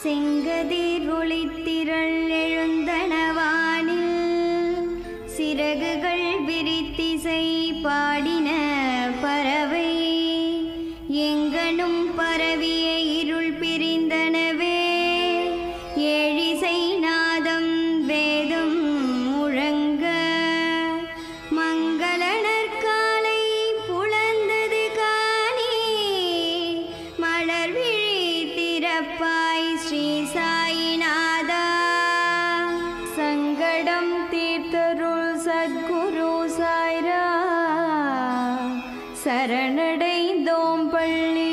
செங்கதிர் ஒளித்திரள் எழுந்தனவானில் சிறகுகள் விரித்திசை பாடின பறவை எங்கனும் பரவிய இருள் பிரிந்தனவே ஏழிசை நாதம் வேதம் முழங்க மங்கள நற்காலை புலந்தது காணி மலர் விழி திறப்பாய் ஸ்ரீ சாயிநாதா சங்கடம் தீர்த்தருள் சத்குரு சாய்ரா சரணடைந்தோம் பள்ளி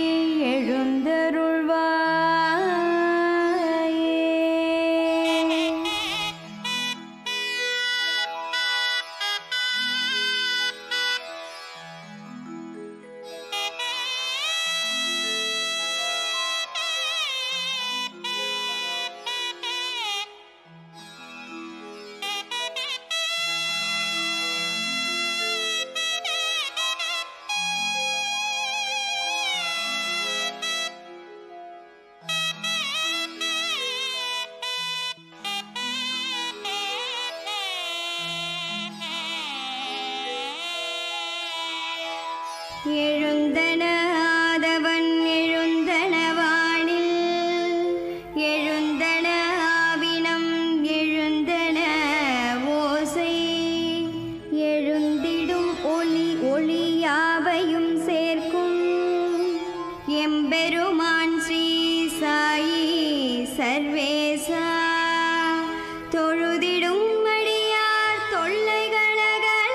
எழுந்தருள்வாயே எழுந்தன ஆதவன் எழுந்தன வானில் எழுந்தன ஆவினம் எழுந்தன ஓசை எழுந்திடும் ஒளி ஒளியாவையும் சேர்க்கும் எம்பெருமான் ஸ்ரீ சாயி சர்வேசா தொழுதிடும் அடியார் தொல்லைகளகல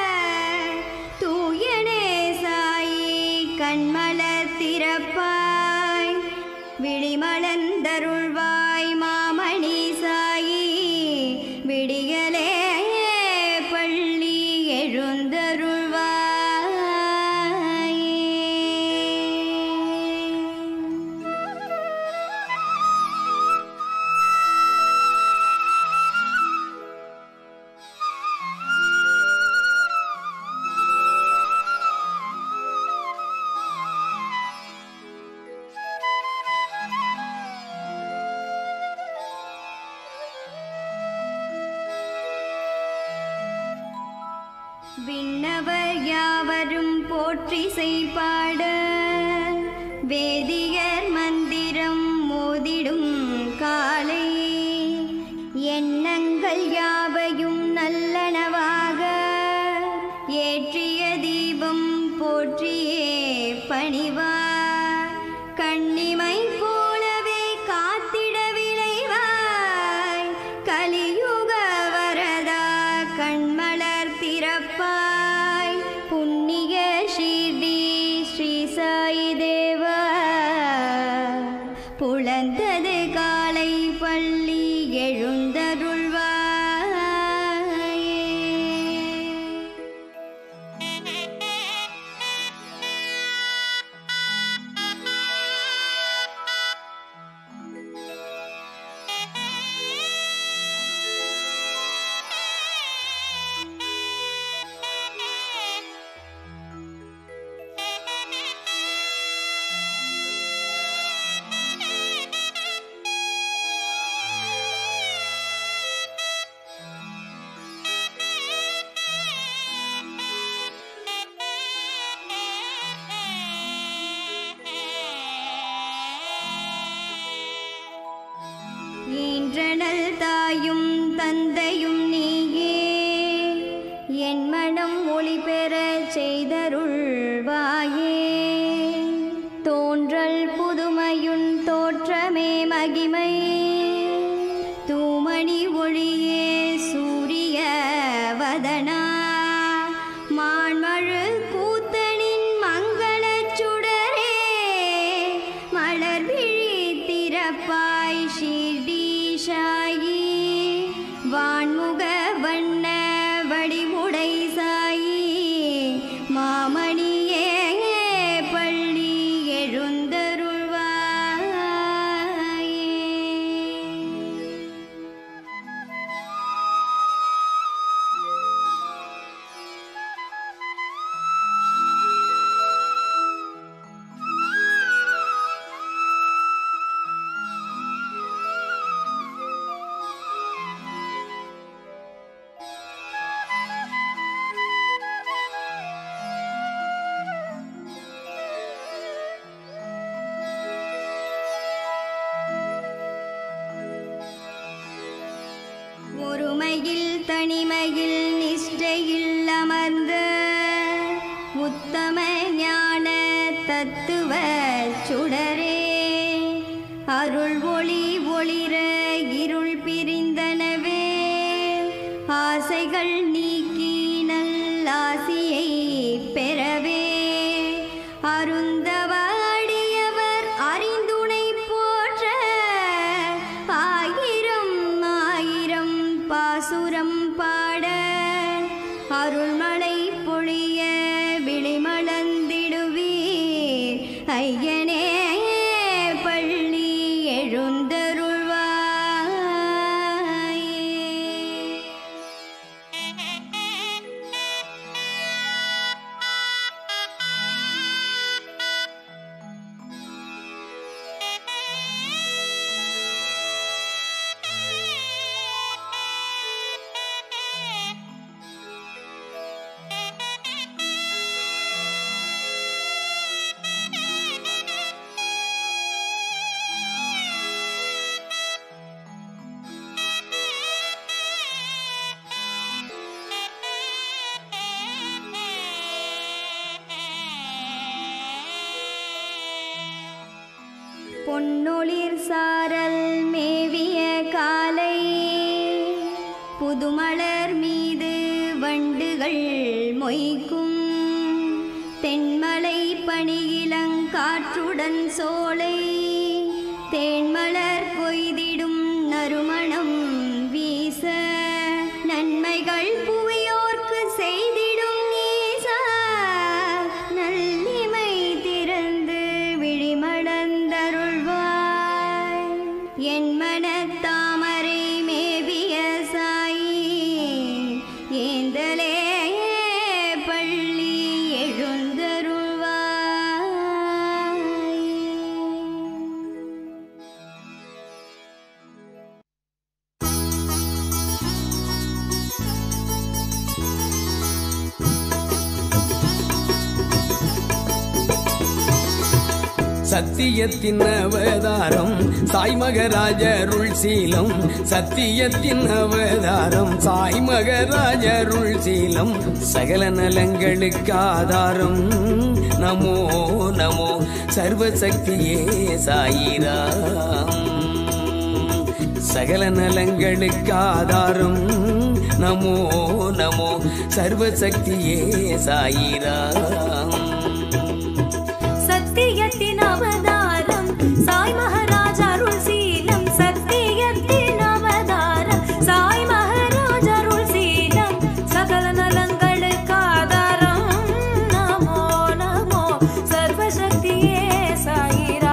தூயனே சாயி கண்மலர் திறப்பாய் விழிமலர்ந்தருள்வாய் மாமணி சாயி விடியலே பள்ளி எழுந்தருள்வாயே விண்ணவர் யாவரும் போற்றி செய்பாட வேதியர் மந்திரம் மோதிடும் காலை எண்ணங்கள் யாவையும் நல்லனவாக ஏற்றிய தீபம் போற்றியே பணிவார் கண்ணிமை போலவே காத்திட விளைவாய் கலியுக வரதா கண்மலர் திறப்பாய் புண்ணிய ஷீர்டி ஸ்ரீ சாயி தேவா புலந்தது காலை பள்ளி எழுந்தருள்வாயே ஈன்றனல் தாயும் தந்தையும் நீயே என் மனம் ஒளி பெறச் செய்தருள்வாயே தோன்றல் புதுமையுன் தோற்றமே மகிமை தூமணி ஒளியே சூரிய வதனா மான்மழு கூத்தனின் மங்களச் சுடரே மலர் விழி திறப்பாய் ஷீர்டீஷாயி வான்முக வண்ண வடிவுடை சாயி மாமணியே பள்ளி எழுந்தருள்வாயே தனிமையில் நிஷ்டையில் அமர்ந்த உத்தம ஞான தத்துவ சுடரே அருள் ஒளி ஒளிர இருள் பிரிந்தனவே ஆசைகள் நீக்கி நல்லாசியை பெறவே அருந்தவ அடியவர் அறிந்துணை போற்ற ஆயிரம் ஆயிரம் பாசுரம் பாட அருள்மழை பொழிய விழிமளந்திடுவீர் ஐயனே பள்ளி எழுந்தருள்வாயே பொன்னொளிர் சாரல் மேவிய காலை புதுமலர் மீது வண்டுகள் மொய்க்கும் தென்மலை பணியிலங்காற்றுடன் சோலை தேன்மலர் கொய்திடும் நறுமணம் வீச நன்மைகள் புவியோர்க்கு செய்திடும் நீசா நல்லிமை திறந்து விழிமடந்தருள்வாய் என் மனத்தாமரை மேவிய சாயி ஏந்தலே பள்ளி எழுந்தருள்வாய் சத்தியத்தின் அவதாரம் சாய்மகராஜருள் சீலம் சத்தியத்தின் அவதாரம் சாய்மகராஜருள் சீலம் சகல நலங்களுக்கு ஆதாரம் நமோ நமோ சர்வசக்தியே சாயிராம் சகல நலங்களுக்கு ஆதாரம் நமோ நமோ சர்வசக்தியே சாயிராம் சத்தியத்தின் அவதாரம் சாய் மகாராஜ் அருள் சீலம் சத்தியத்தின் அவதாரம் சாய் மகாராஜ் அருள் சீலம் சகல நலங்களுக்கு ஆதாரம் நமோ நமோ சர்வசக்தியே சாயிரா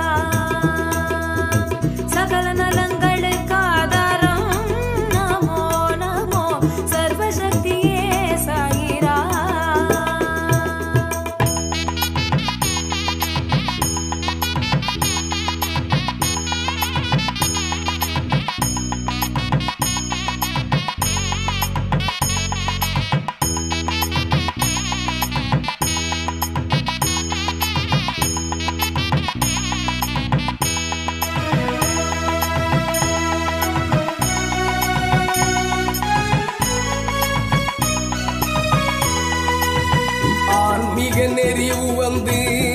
சகல நலங்களுக்கு ஆதாரம் நமோ நமோ சர்வசக்தியே சாயிரா ஆன்மீக நெறிவு வந்து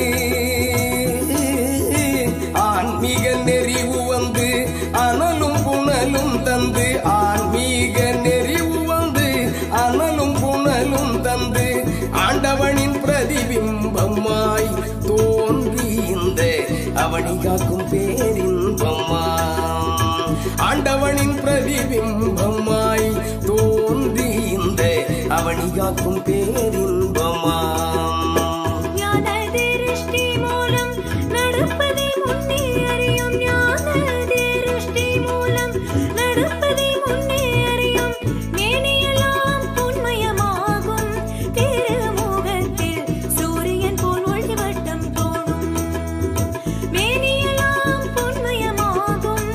ஆன்மீக நெறிவு வந்து அனலும் புனலும் தந்து ஆன்மீக நெறிவு வந்து அனலும் புனலும் தந்து ஆண்டவனின் பிரதிபிம்பமாய் தோன்றி இந்த அவனி காக்கும் பேரின்பமாம் ஆண்டவனின் பிரதிபிம்பமாய் தோன்றி இந்த அவனி காக்கும் பேரின்பமாம் ஞான திருஷ்டி மூலம் நடப்பதை முன்னே அறியும் ஞான திருஷ்டி மூலம் நடப்பதை முன்னே அறியும் மேனியெல்லாம் பொன்மயமாகும் திருமுகத்தில் சூரியன் போல் ஒளிவட்டம் தோணும் மேனியெல்லாம் பொன்மயமாகும்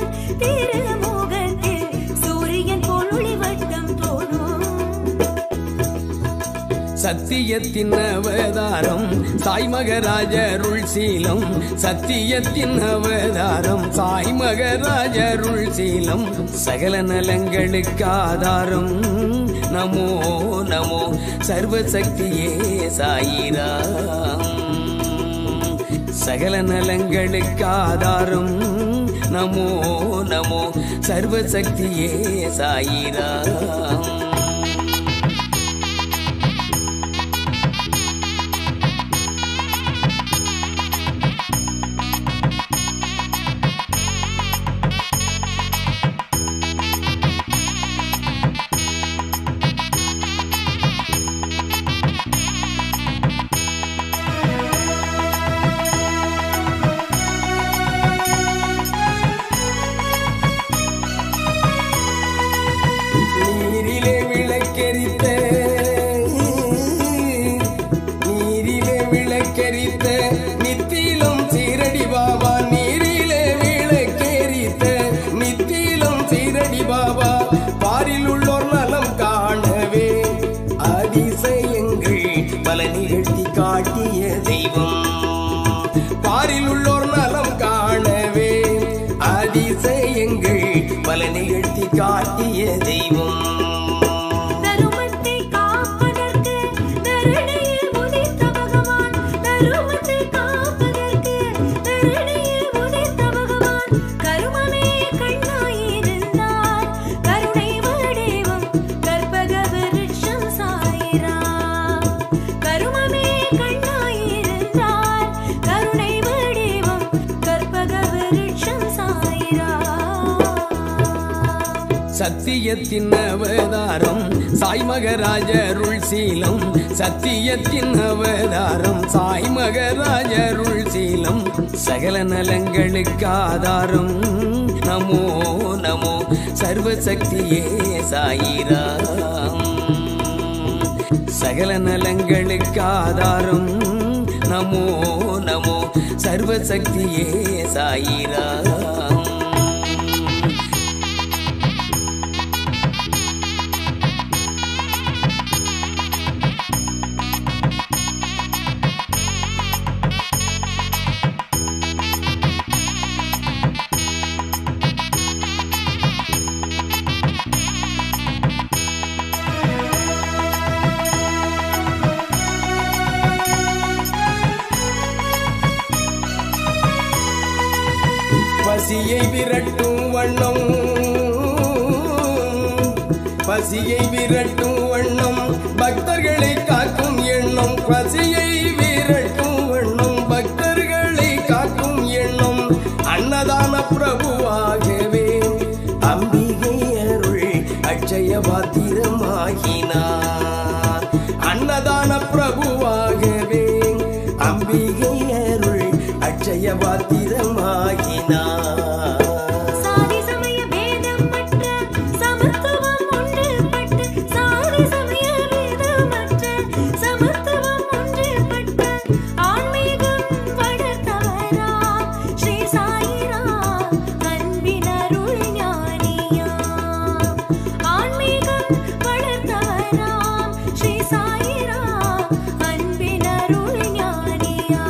திருமுகத்தில் சூரியன் போல் ஒளிவட்டம் தோணும் சத்தியத்தின் அவதாரம் சாய் மகராஜருள் சீலம் சத்தியத்தின் அவதாரம் சாய் மகராஜருள் சீலம் சகல நலங்களுக்கு ஆதாரம் நமோ நமோ சர்வசக்தியே சாயிராம் சகல நலங்களுக்கு ஆதாரம் நமோ நமோ சர்வசக்தியே சாயிராம் நீரிலே விளக்கெரித்த நீரிலே விளக்கெரித்த நித்திலம் சீரடி பாபா நீரிலே விளக்கெரித்த நித்திலம் சீரடி பாபா பாரில் உள்ளோர் நலம் காணவே அதிசயங்கள் பல நிகழ்த்தி காட்டிய தெய்வம் பாரில் உள்ளோர் நலம் காணவே அதிசயங்கள் பல நிகழ்த்தி காட்டிய தெய்வம் தருமத்தை காப்பதற்கு தரணியில் உதித்த பகவான் தருமத்தை காப்பதற்கு தரணியில் உதித்த பகவான் கருமமே கண்ணாயிருந்தார் கருணை வடிவம் கற்பக விருட்சம் சாயிரா கருமமே கண்ணாயிருந்தார் கருணை வடிவம் கற்பக விருட்சம் சாயிரா சத்தியத்தின் அவதாரம் சாய் மகராஜருள் சீலம் சத்தியத்தின் அவதாரம் சாய் மகராஜருள் சீலம் சகல நலங்களுக்கு ஆதாரம் நமோ நமோ சர்வசக்தியே சாயிராம் சகல நலங்களுக்கு ஆதாரம் நமோ நமோ சர்வசக்தியே சாயிராம் பசியை விரட்டும் வண்ணம் பசியை விரட்டும் வண்ணம் பக்தர்களை காக்கும் எண்ணம் பசியை விரட்டும் வண்ணம் பக்தர்களை காக்கும் எண்ணம் அன்னதான பிரபுவாகவே அம்பிகை அருள் அட்சய பாத்திரமாகினார் அன்னதான பிரபுவாகவே அம்பிகை அருள் அட்சய பாத்திரமாகினார் சாதி சமய பேதம் மற்ற சமத்துவம் ஒன்றுபட்டு சாதி சமய பேதமற்ற சமத்துவம் ஒன்றுபட்டு ஆன்மீகம் வளர்த்தவரா ஸ்ரீ சாயிரா அன்பினருள் ஞானியா ஆன்மீகம் வளர்த்தவரா ஸ்ரீ சாயிரா அன்பினருள் ஞானியா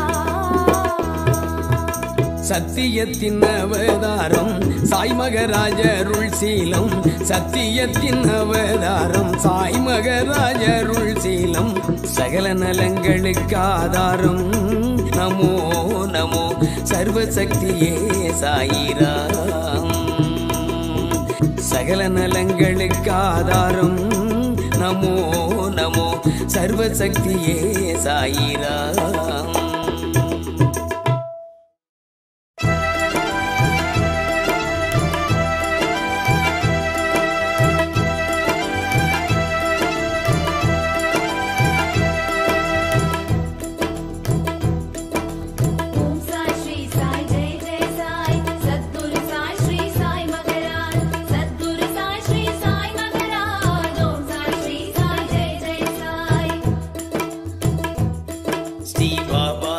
சத்தியத்தின் அவதாரம் சாய் மகராஜருள் சீலம் சத்தியத்தின் அவதாரம் சாய் மகராஜருள் சீலம் சகல நலங்களுக்கு ஆதாரம் நமோ நமோ சர்வசக்தியே சாயிராம் சகல நலங்களுக்கு ஆதாரம் நமோ நமோ சர்வசக்தியே சாயிராம் ஓம் சாய் ஸ்ரீ சாய் ஜெய ஜெய சாய் சத்குரு சாய் ஸ்ரீ சாய் மகராஜ் சத்குரு சாய் ஸ்ரீ சாய் மகராஜ் ஓம் சாய் ஸ்ரீ சாய் ஜெய ஜெய சாய் ஸ்ரீ பாபா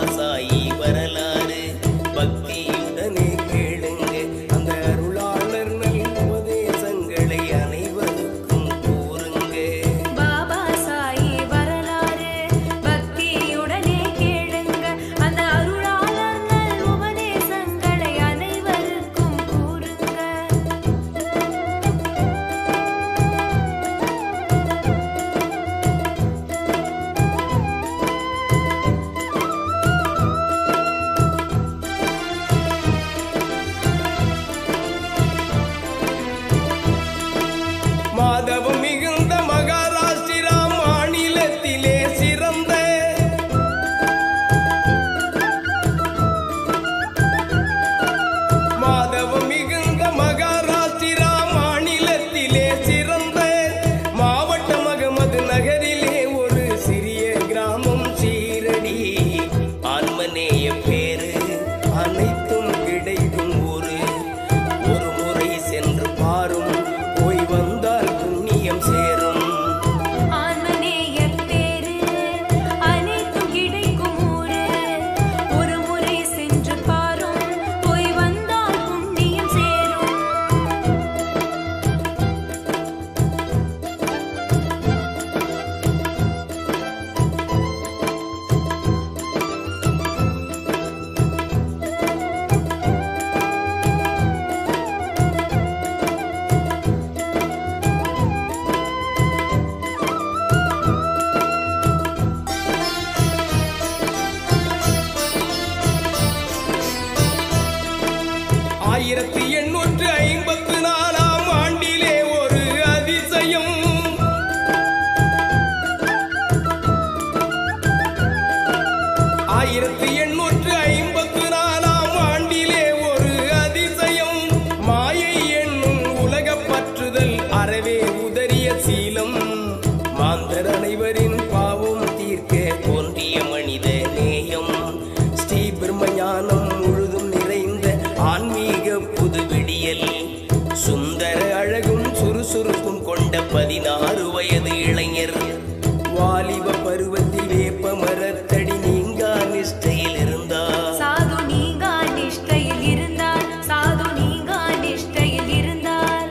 மரத்தடி நீங்கா நிஷ்டையில் இருந்தார் சாது நீங்கா நிஷ்டையில் இருந்தார் சாது நீங்கா நிஷ்டையில் இருந்தார்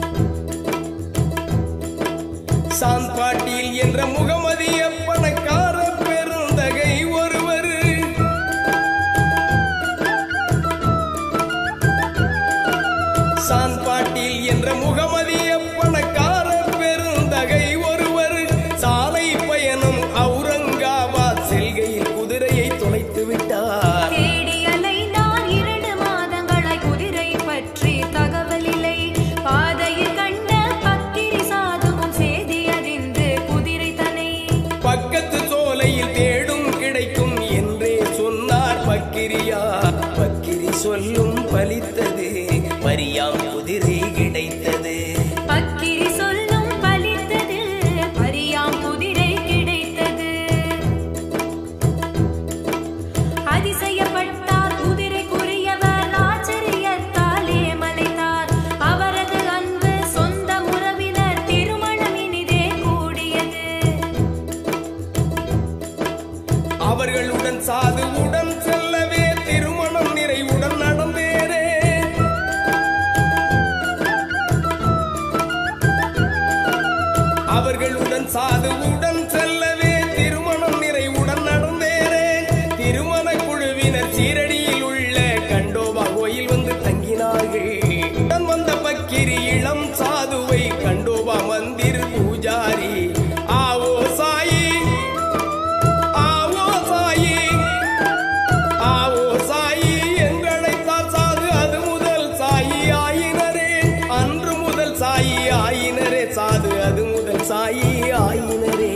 சாந்த் பாட்டீல் என்ற முகமதிய பணக்கார பெருந்தகை ஒருவர் சாந்த் பாட்டீல் என்ற முகமதிய பணக்கார பெருந்தகை ஒருவர் சாலை பயணம் அவுரங்காபாத் செல்கையில் குதிரையை தொலைத்து விட்டார் தேடி அலைந்தார் இரண்டு மாதங்களாய் குதிரை பற்றி தகவல் இல்லை பாதையில் கண்ட பக்கிரி சாதுவும் செய்தி அறிந்து குதிரை தனை பக்கத்து சோலையில் தேடும் கிடைக்கும் என்றே சொன்னார் பக்கிரியா பக்கிரி சொல்லும் பலித்தது பரியாம் குதிரை கிடைத்தது பக்கிரி சொல்லும் பலித்தது பரியாம் குதிரை கிடைத்தது அதிசயப்பட்டார் குதிரைக்குரியவர் ஆச்சரியத்தாலே மலைத்தார் அவரது அன்பு சொந்த உறவினர் திருமணம் இனிதே கூடியது அவர்களுடன் சாதுவுடன் செல்லவே திருமணம் நிறைவுடன் நடந்தேரே அவர்களுடன் சாதுவுடன் செல்லவே திருமணம் நிறைவுடன் நடந்தேரே திருமண குழுவினர் சீரடியில் உள்ள கண்டோபா கோயில் வந்து தங்கினார்கள் உடன் வந்த பக்கிரி இளம் சாதுவை கண்டோபா மந்திர் பூஜாரி ஆவோ சாயி ஆவோ சாயி ஆவோ சாயி என்றழைத்தார் சாது அது முதல் சாயி ஆயினரே அன்று முதல் சாயி ஆயினரே சாது அது முதல் சாயி ஆயினரே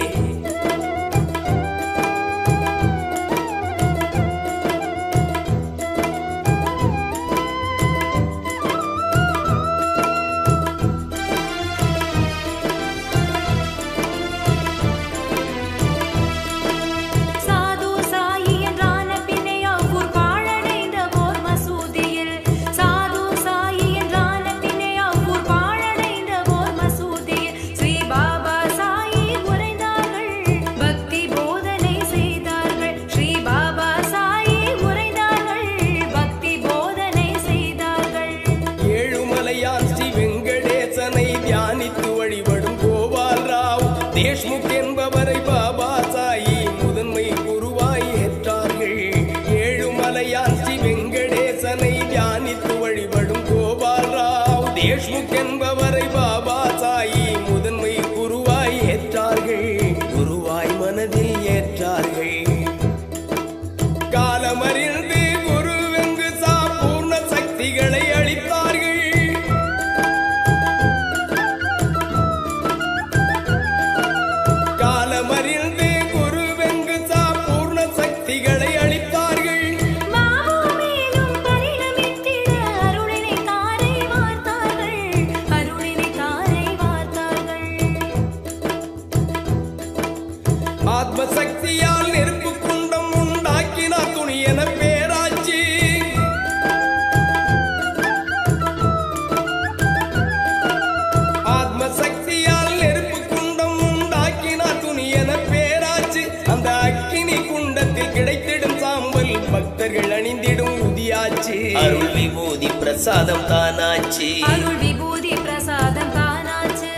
சாது சாயி என்றான பின்னே அவ்வூர் பாழடைந்த ஓர் மசூதியில் சாது சாயி என்றான பின்னே அவ்வூர் பாழடைந்த ஓர் மசூதியில் ஸ்ரீ பாபா சாயி உரைந்தார்கள் பக்தி போதனை செய்தார்கள் ஸ்ரீ பாபா சாயி உரைந்தார்கள் பக்தி போதனை செய்தார்கள் ஏழுமலையான் ஸ்ரீ வெங்கடேசனை தியானித்து வழிபடும் கோபால் ராவ் தேஷ்முக் என்பவரை பாபா சாயி முதன்மை குருவாய் ஏற்றார்கள் ஏழுமலையான் ஸ்ரீ வெங்கடேசனை தியானித்து வழிபடும் கோபால் ராவ் தேஷ்முக் என்பவரை பாபா சாயி முதன்மை குருவாய் ஏற்றார்கள் குருவாய் மனதில் ஏற்றார்கள் காலமறிந்து குருவெங்கு சா பூர்ண சக்திகளை அளித்தார்கள் காலமறிந்து குருவெங்கு சா பூர்ண சக்திகளை அளித்தார்கள் மாமூமேலும் பரிணமித்திட அருளினை தாரை வார்த்தார்கள் அருளினை தாரை வார்த்தார்கள் ஆத்ம சக்தியால் நெருப்பு குண்டம் உண்டாக்கினார் துணியன பேராட்சி ஆத்ம சக்தியால் நெருப்பு குண்டம் உண்டாக்கினார் துணியன பேராட்சி அந்த அக்கினி குண்டத்தில் கிடைத்திடும் சாம்பல் பக்தர்கள் அணிந்திடும் உதியாச்சு அருள் விபூதி பிரசாதம் தானாச்சு அருள் விபூதி பிரசாதம் தானாச்சு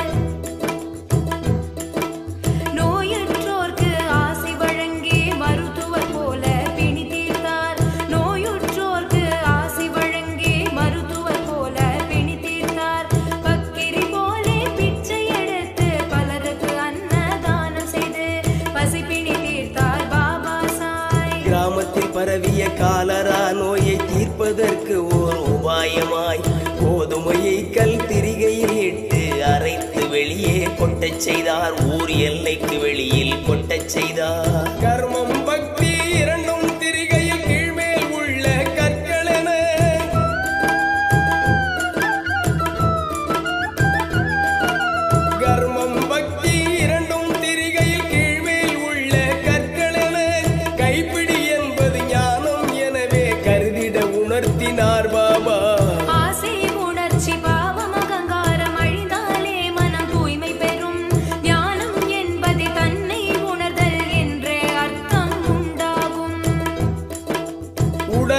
நோயுற்றோர்க்கு ஆசி வழங்கி மருத்துவர் போல பிணி தீர்த்தார் நோயுற்றோர்க்கு ஆசி வழங்கி மருத்துவர் போல பிணி தீர்த்தார் பக்கிரி போலே பிச்சை எடுத்து பலருக்கு அன்னதானம் செய்து பசிப்பிணி தீர்த்தார் பாபா சாய் கிராமத்தில் பரவிய காலரா நோயை தீர்ப்பதற்கு ஓர் உபாயமாய் கோதுமையை கல் திரிகையில் இட்டு அரைத்து வெளியே கொட்டச் செய்தார் ஊர் எல்லைக்கு வெளியில் கொட்டச் செய்தார் கர்மம் பக்தி இரண்டும் திரிகையில் கீழ்மேல் உள்ள கற்களென கர்மம் பக்தி இரண்டும் திரிகையில் கீழ்மேல் உள்ள கற்களென கைப்பிடி என்பது ஞானம் எனவே கருதிட உணர்த்தினார் பாபா ஆசை உணர்ச்சி பாவம் அகங்காரம் அழிந்தாலே மனம் தூய்மை பெறும் ஞானம் என்பது தன்னை உணர்தல் என்ற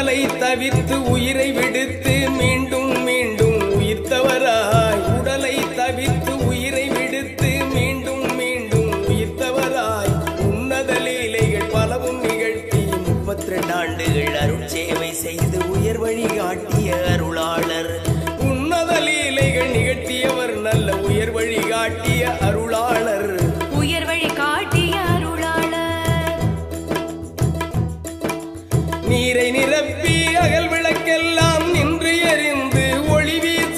உடலை தவிர்த்து உயிரை விடுத்து மீண்டும் மீண்டும் உயிர்த்தவராய் உடலை தவிர்த்து உயிரை விடுத்து மீண்டும் மீண்டும் உயிர்த்தவராய் உன்னத லீலைகள் பலவும் நிகழ்த்தி முப்பத்தி ரெண்டு ஆண்டுகள் அருட்சேவை செய்து உயர் வழி காட்டிய அருளாளர் உன்னத லீலைகள் நிகழ்த்தியவர் நல்ல உயர் வழி காட்டிய அருளாளர் உயர் வழி காட்டிய அருளாளர் நீரை நிரப்பி அகல் விளக்கெல்லாம் நின்று எரிந்து ஒளி வீச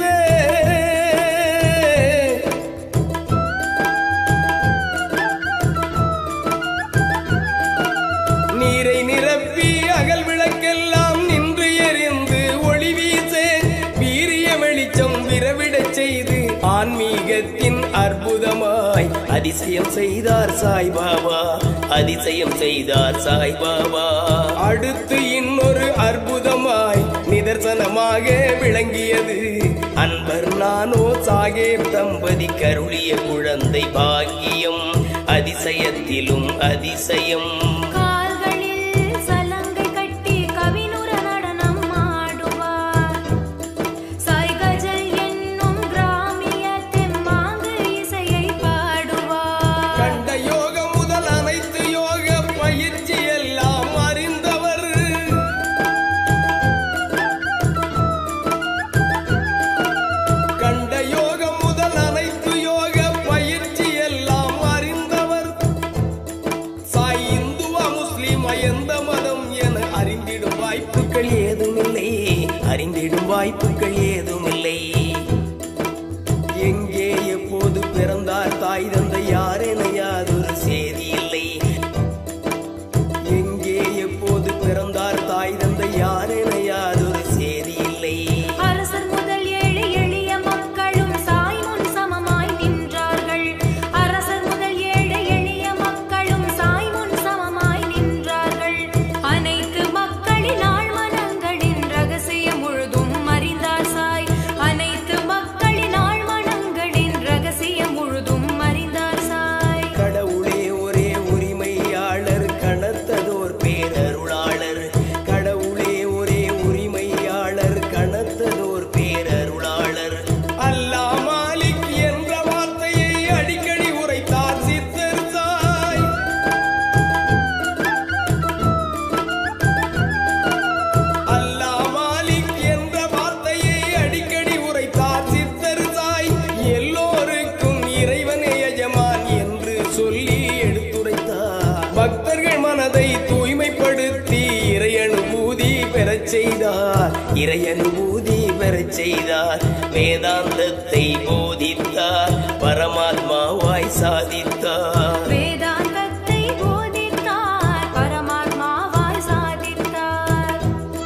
நீரை நிரப்பி அகல் விளக்கெல்லாம் நின்று எரிந்து ஒளி வீச வீரிய வெளிச்சம் விரவிடச் செய்து ஆன்மீகத்தின் அற்புதமாய் அதிசயம் செய்தார் சாய்பாபா அதிசயம் செய்தார் சாய்பாபா அடுத்து இன்னொரு அற்புதமாய் நிதர்சனமாக விளங்கியது அன்பர் நானோ சாகேப் தம்பதி கருளிய குழந்தை பாக்கியம் அதிசயத்திலும் அதிசயம் கால்களில் சலங்கை கட்டி கவினுர நடனம் ஆடுவார் சாய் கஜல் என்னும் கிராமிய தெம்மாங்கு இசையை பாடுவார் கண்ட யோகம் முதல் அனைத்து யோக பயிற்சி எல்லாம் அறிந்தவர் கண்ட யோகம் முதல் அனைத்து யோக பயிற்சி எல்லாம் அறிந்தவர் சாய் இந்துவா முஸ்லிம் எந்த மதம் என அறிந்திடும் வாய்ப்பு வாய்ப்புகள் ஏதுமில்லை அறிந்திடும் வாய்ப்புகள் ஏதுமில்லை எங்கே எப்போது பிறந்தார் தாய் தந்தை யார் என யாதொரு செய்தி இல்லை எங்கே எப்போது பிறந்தார் தாய் தந்தை யார் என யாதொரு செய்தி இல்லை அரசர் முதல் ஏழை எளிய மக்களும் சாய் முன் சமமாய் நின்றார்கள் அரசர் முதல் ஏழை எளிய மக்களும் சாய் முன் சமமாய் நின்றார்கள் அனைத்து மக்களின் ஆழ்மனங்களின் ரகசியம் முழுதும் அறிந்தார் சாய் அனைத்து மக்களின் ஆழ்மனங்களின் ரகசியம் முழுதும் அறிந்தார் சாய் கடவுளே ஒரே உரிமையாளர் கணத்ததோர் பேரருளாளர் கடவுளே ஒரே உரிமையாளர் கணத்ததோர் பேரருளாளர் அல்லாஹ் மாலிக் என்ற வார்த்தையை அடிக்கடி உரைத்தார் சித்தர் சாய் அல்லாஹ் மாலிக் என்ற வார்த்தையை அடிக்கடி உரைத்தார் சித்தர் சாய் எல்லோருக்கும் இறைவனே எஜமான் என்று சொல்லி எடுத்துரைத்தார் பக்தர்கள் மனதை தூய்மைப்படுத்தி இறை அனுபூதி பெறச் செய்தார் இறை அனுபூதி பெறச் செய்தார் வேதாந்தத்தை போதித்தார் பரமாத்மாவாய் சாதித்தார் வேதாந்தத்தை போதித்தார் பரமாத்மாவாய் சாதித்தார்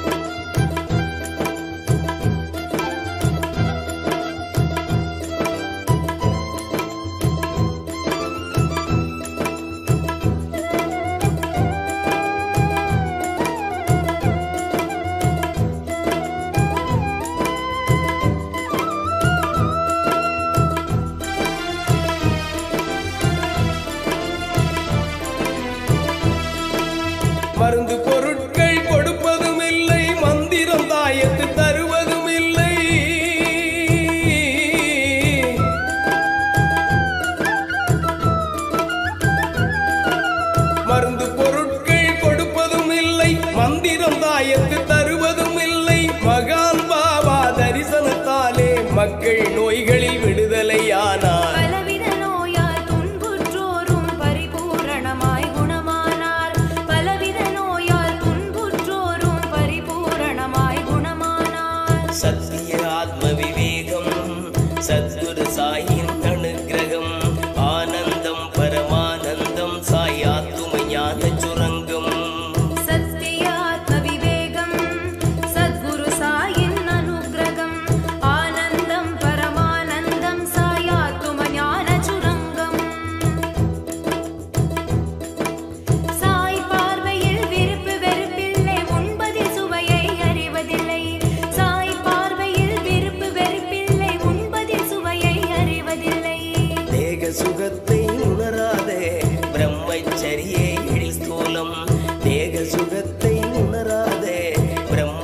மருந்து பொருட்கள் கொடுப்பதும் இல்லை மந்திரம் தாயத்து தருவதும் இல்லை மருந்து பொருட்கள் கொடுப்பதும் இல்லை மந்திரம் தாயத்து தருவதும் இல்லை மகான் பாபா தரிசனத்தாலே மக்கள் நோய்களில் விடுதலையானார் பலவித நோயால் துன்புற்றோரும் பரிபூரணமாய் குணமானார் பலவித நோயால் துன்புற்றோரும் பரிபூரணமாய் குணமானார் சத்திய ஆத்ம விவேகம் சத்குரு சாயின் அனுக்கிரகம் ஆனந்தம் பரமானந்தம் சாய் ஆத்தும ஞான சுரங்கம் சத்தியாத்ம விவேகம் சத்குரு சாயின் அனுக்கிரகம் ஆனந்தம் பரமானந்தம் சாயாத்தும ஞான சுரங்கம் சாய் பார்வையில் விருப்பு வெறுப்பில்லை உண்பதில் சுவையை அறிவதில்லை சாய் பார்வையில் விருப்பு வெறுப்பில்லை உண்பதில் சுவையை அறிவதில்லை தேக சுகத்தை உணராதே பிரம்மச்சரியே எழில் ஸ்தூலம் தேக சுகத்தை உணராதே பிரம்ம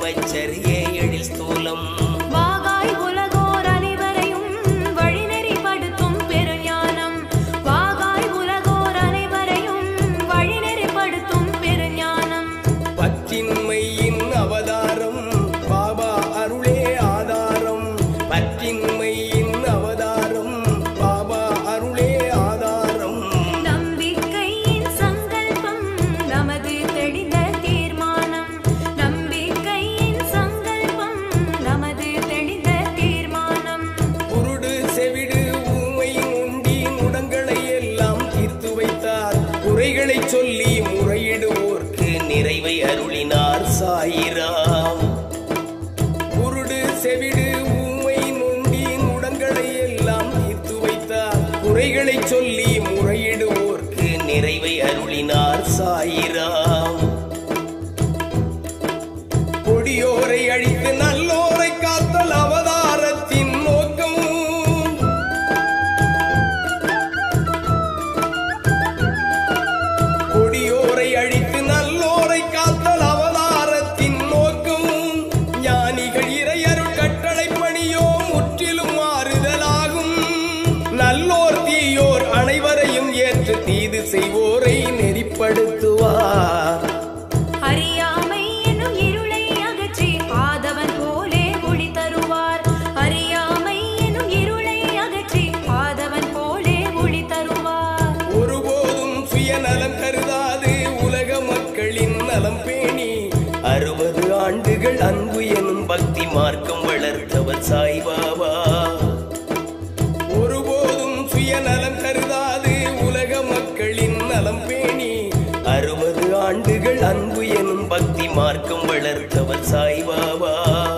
சொல்லி முறையிடுவோர்க்கு நிறைவை அருளினார் சாயிராம் குருடு செவிடு ஊமை நொண்டி நுடங்களை எல்லாம் தீர்த்து வைத்தார் குறைகளை சொல்லி முறையிடுவோர்க்கு நிறைவை அருளினார் சாயிராம் கொடியோரை அழித்து நல்லோரை காத்தல் அவதாரத்தின் நோக்கம் கொடியோரை அழித்து நல்லோரை காத்தல் அவதாரத்தின் நோக்கம் ஞானிகள் இறையருள் கட்டளை பணியோ முற்றிலும் மாறுதலாகும் நல்லோர் தீயோர் அனைவரையும் ஏற்று தீது செய்வோரை நெறிப்படுத்துவார் அறியாமை எனும் இருளை அகற்றி ஆதவன் போலே ஒளி தருவார் அறியாமை எனும் இருளை அகற்றி ஆதவன் போலே ஒளி தருவார் ஒருபோதும் சுயநலம் கருதாது உலக மக்களின் நலம் பேணி அறுபது ஆண்டுகள் அன்பு எனும் பக்தி மார்க்கம் வளர்த்தவர் சாய்பாபா ஒருபோதும் சுயநலம் கருதாது உலக மக்களின் நலம் பேணி அறுபது ஆண்டுகள் அன்பு எனும் பக்தி மார்க்கம் வளர்த்தவர் சாய்பாபா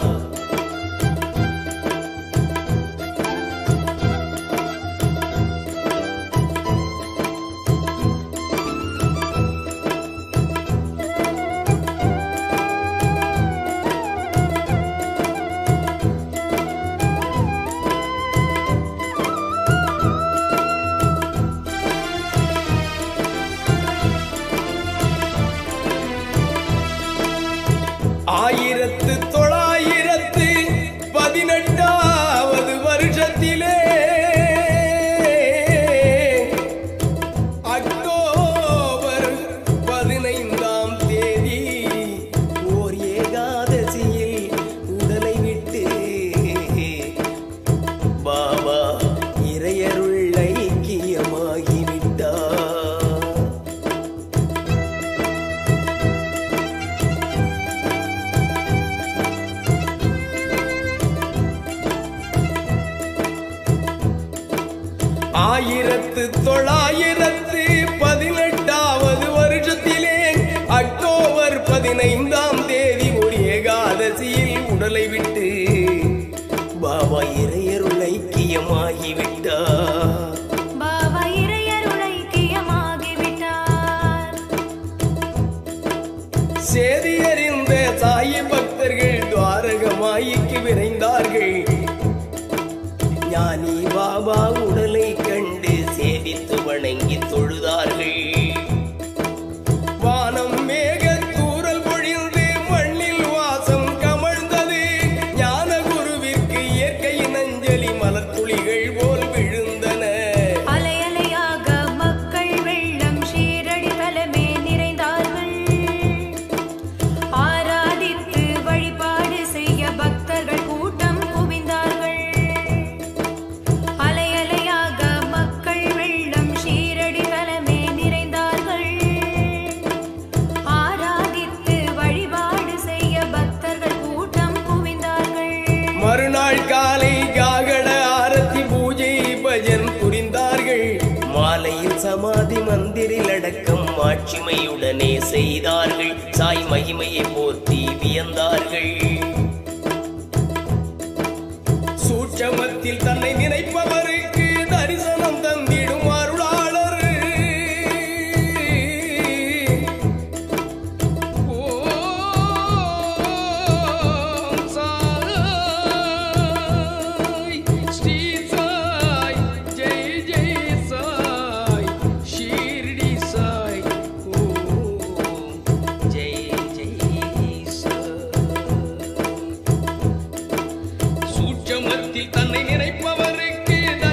ஆயிரத்து தொள்ளாயிரத்து பதினெட்டாவது வருஷத்திலே அக்டோபர் பதினைந்தாம் தேதி ஓர் ஏகாதசியில் உடலை விட்டு பாபா இறையருள் ஐக்கியமாகிவிட்டார் ஆயிரத்து தொள்ளாயிரத்து பதினெட்டாவது வருஷத்திலே அக்டோபர் பதினைந்தாம் தேதி ஒரு ஏகாதசியில் உடலை விட்டு பாபா இறையருள் ஐக்கியமாகிவிட்டார் பாபா இறையருள் ஐக்கியமாகிவிட்டார் சேதி அறிந்த சாயி பக்தர்கள் துவாரகமாயிக்கு விரைந்தார்கள் ஞானி பாபா உடலை கண்டு சேவித்து வணங்கி தொழுதார்கள் வானம் மேக தூரல் பொழிந்து மண்ணில் வாசம் கமழ்ந்தது ஞான குருவிற்கு இயற்கையின் அஞ்சலி மலர்த்துளிகள் போல் விழுந்தன அலை அலையாக மக்கள் வெள்ளம் ஷீரடி தலமே நிறைந்தார்கள் ஆராதித்து வழிபாடு செய்ய பக்தர்கள் கூட்டம் குவிந்தார்கள் அலை அலையாக மக்கள் வெள்ளம் ஷீரடி தலமே நிறைந்தார்கள் ஆராதித்து வழிபாடு செய்ய பக்தர்கள் கூட்டம் குவிந்தார்கள் மறுநாள் காலை காகட ஆரத்தி பூஜை பஜன் புரிந்தார்கள் மாலையில் சமாதி மந்திரில் அடக்கம் மாட்சிமையுடனே செய்தார்கள் சாய் மகிமையை போற்றி வியந்தார்கள் சூட்சமத்தில் தன்னை நினைப்பவருக்கு தரிசனம் தந்திடும் அருளாளர் ஓம் சாய் ஸ்ரீ சாய் ஜெய் ஜெய் சாய் ஷீர்டி சாய் ஓம் ஜெய் ஜெய் சாய் சூட்சமத்தில் தன்னை நினைப்பவருக்கு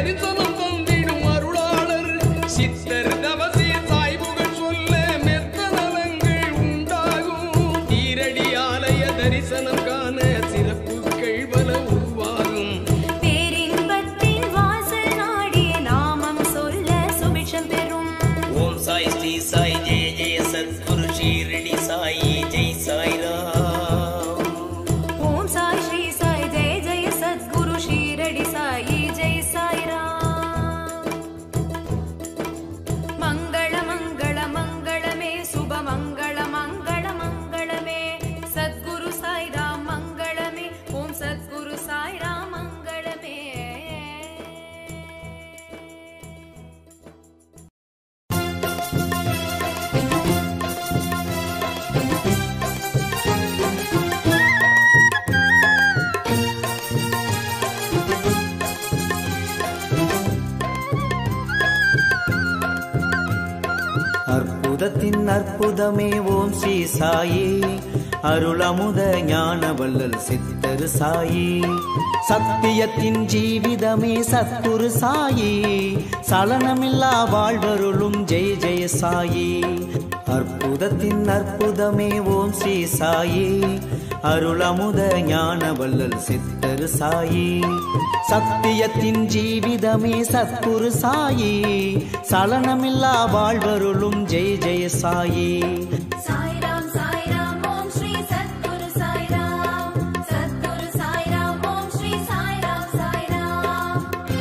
அற்புதத்தின் அற்புதமே ஓம் ஸ்ரீ சாயி அருளமுத ஞான வள்ளல் சித்தரு சாயி சத்தியத்தின் ஜீவிதமே சத்குரு சாயி சலனமில்லா வாழ்வருளும் ஜெய ஜெய சாயி அற்புதத்தின் அற்புதமே ஓம் ஸ்ரீ சாயி அருளமுத ஞான வள்ளல் சித்தரு சாயி சத்தியத்தின் ஜீவிதமே சத்குரு சாயி சலனமில்லா வாழ்வருளும் ஜெய ஜெய சாயி சாய்ராம் சாய்ராம் ஓம் ஸ்ரீ சத்குரு சாய்ராம் சத்குரு சாய்ராம் ஓம் ஸ்ரீ சாய்ராம் சாய்ராம்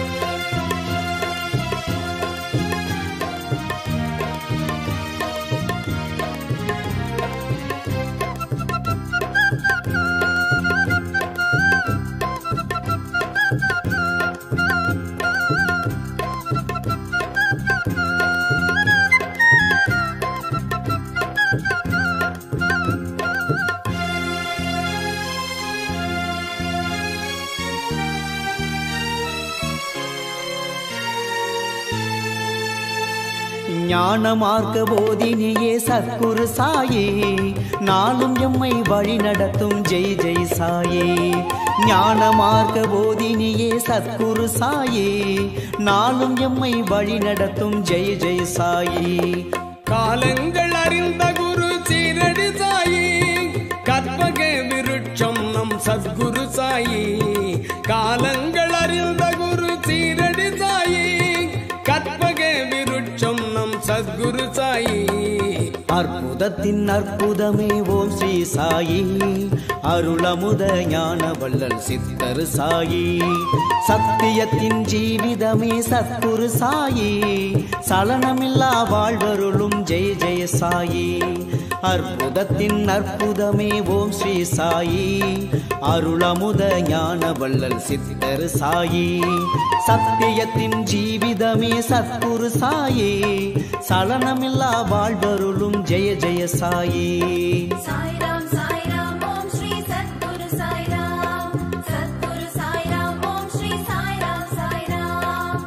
ஞான மார்க்க போதினியே சத்குரு சாயி நாளும் எம்மை வழி நடத்தும் ஜெய் ஜெய் சாயி ஞான மார்க்க போதினியே சத்குரு சாயி நாளும் எம்மை வழி நடத்தும் ஜெய் ஜெய் சாயி காலங்கள் அறிந்த குரு சீரடி சாயி கற்பக விருட்சம் நம் சத்குரு சாயி காலங்கள் அறிந்த குரு சீரடி சாயி கற்பக விருட்சம் நம் சத்குரு சாயி அற்புதத்தின் அற்புதமே ஓம் ஸ்ரீ சாயி அருளமுத ஞான வள்ளல் சித்தர் சாயி சத்தியத்தின் ஜீவிதமே சத்குரு சாயி சலனமில்லா வாழ்வருளும் ஜெய ஜெய சாயி அற்புதத்தின் அற்புதமே ஓம் ஸ்ரீ சாயி அருளமுத ஞான வள்ளல் சித்தர் சாயி சத்தியத்தின் ஜீவிதமே சத்குரு சாயி சலனமில்லா வாழ்வருளும் ஜெய ஜெய சாயி சாய்ராம் சாய்ராம் ஓம் ஸ்ரீ சத்குரு சாய்ராம் சத்குரு சாய்ராம் ஓம் ஸ்ரீ சாய்ராம் சாய்ராம்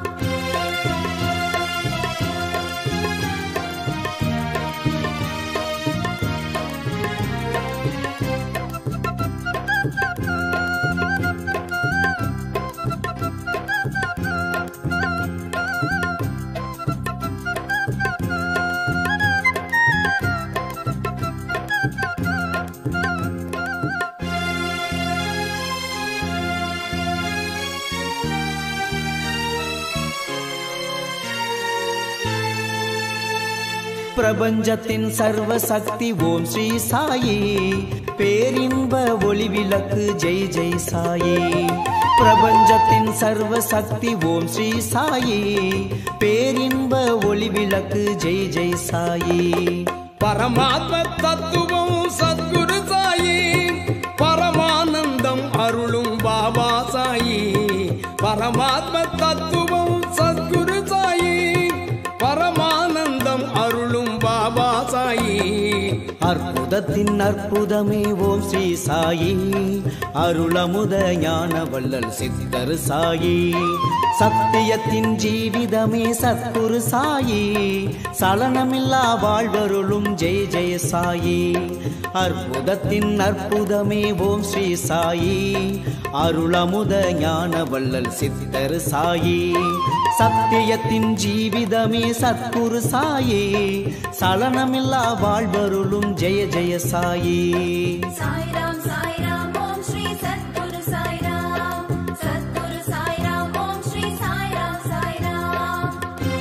பிரபஞ்சத்தின் சர்வ சக்தி ஓம் ஸ்ரீ சாயி பேரின்ப ஒளி விளக்கு ஜெய் ஜெய் சாயி பிரபஞ்சத்தின் சர்வ சக்தி ஓம் ஸ்ரீ சாயி பேரின்ப ஒளி விளக்கு ஜெய் ஜெய் சாயி பரமாத்ம தத்துவம் சத்குரு சாயி பரமானந்தம் அருளும் பாபா சாயி பரமாத்ம தத்துவம் சத்குரு சாயி பரமானந்தம் அருளும் பாபா சாயி அற்புதத்தின் அற்புதமே ஓம் ஸ்ரீ சாயி அருளமுத ஞான வள்ளல் சித்தர் சாயி சத்தியத்தின் ஜீவிதமே சத்குரு சாயி சலனமில்லா வாழ்வருளும் ஜெய ஜெய சாயி அற்புதத்தின் அற்புதமே ஓம் ஸ்ரீ சாயி அருளமுத ஞான வள்ளல் சித்தர் சாயி சத்தியத்தின் ஜீவிதமே சத்குரு சாயி சலனமில்லா வாழ்வருளும் ஜெய ஜெய சாயி சாய்ராம் சாய்ராம் ஓம் ஸ்ரீ சத்குரு சாய்ராம் சத்குரு சாய்ராம் ஓம் ஸ்ரீ சாய்ராம் சாய்ராம்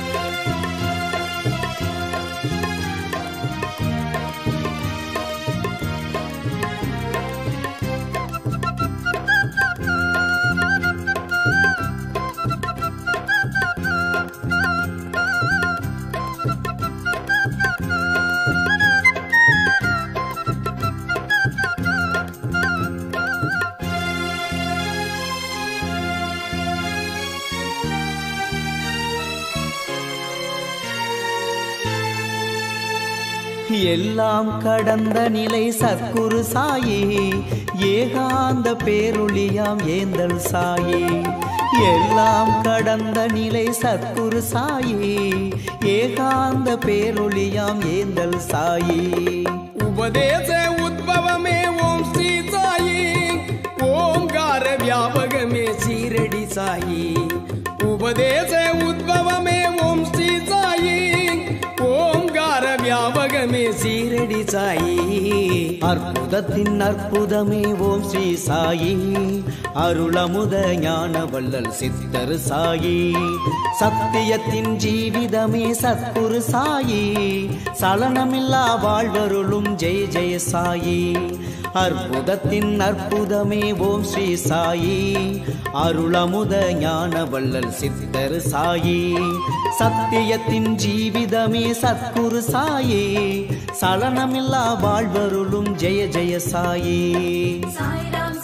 எல்லாம் கடந்த நிலை சத்குரு சாயி ஏகாந்த பேருளியாம் ஏந்தல் சாயி எல்லாம் கடந்த நிலை சத்குரு சாயி ஏகாந்த பேரொளியாம் ஏந்தல் சாயி உபதேச உத்பவமே ஓம் ஸ்ரீ சாயி ஓம்கார வியாபகமே சீரடி சாயி உபதேச உத்பவமே ஓம் ஸ்ரீ சாயி ஓம்கார வியாபகமே சீரடி சாயி அற்புதத்தின் அற்புதமே ஓம் ஸ்ரீ சாயி அருளமுத ஞான வள்ளல் சித்தர் சாயி சத்தியத்தின் ஜீவிதமே சத்குரு சாயி சலனமில்லா வாழ்வருளும் ஜெய ஜெய சாயி அற்புதத்தின் அற்புதமே ஓம் ஸ்ரீ சாயி அருளமுத ஞான வள்ளல் சித்தர் சாயி சத்தியத்தின் ஜீவிதமே சத்குரு சாயி சலனமில்லா வாழ்வருளும் ஜெய ஜெய சாயி சாய்ராம்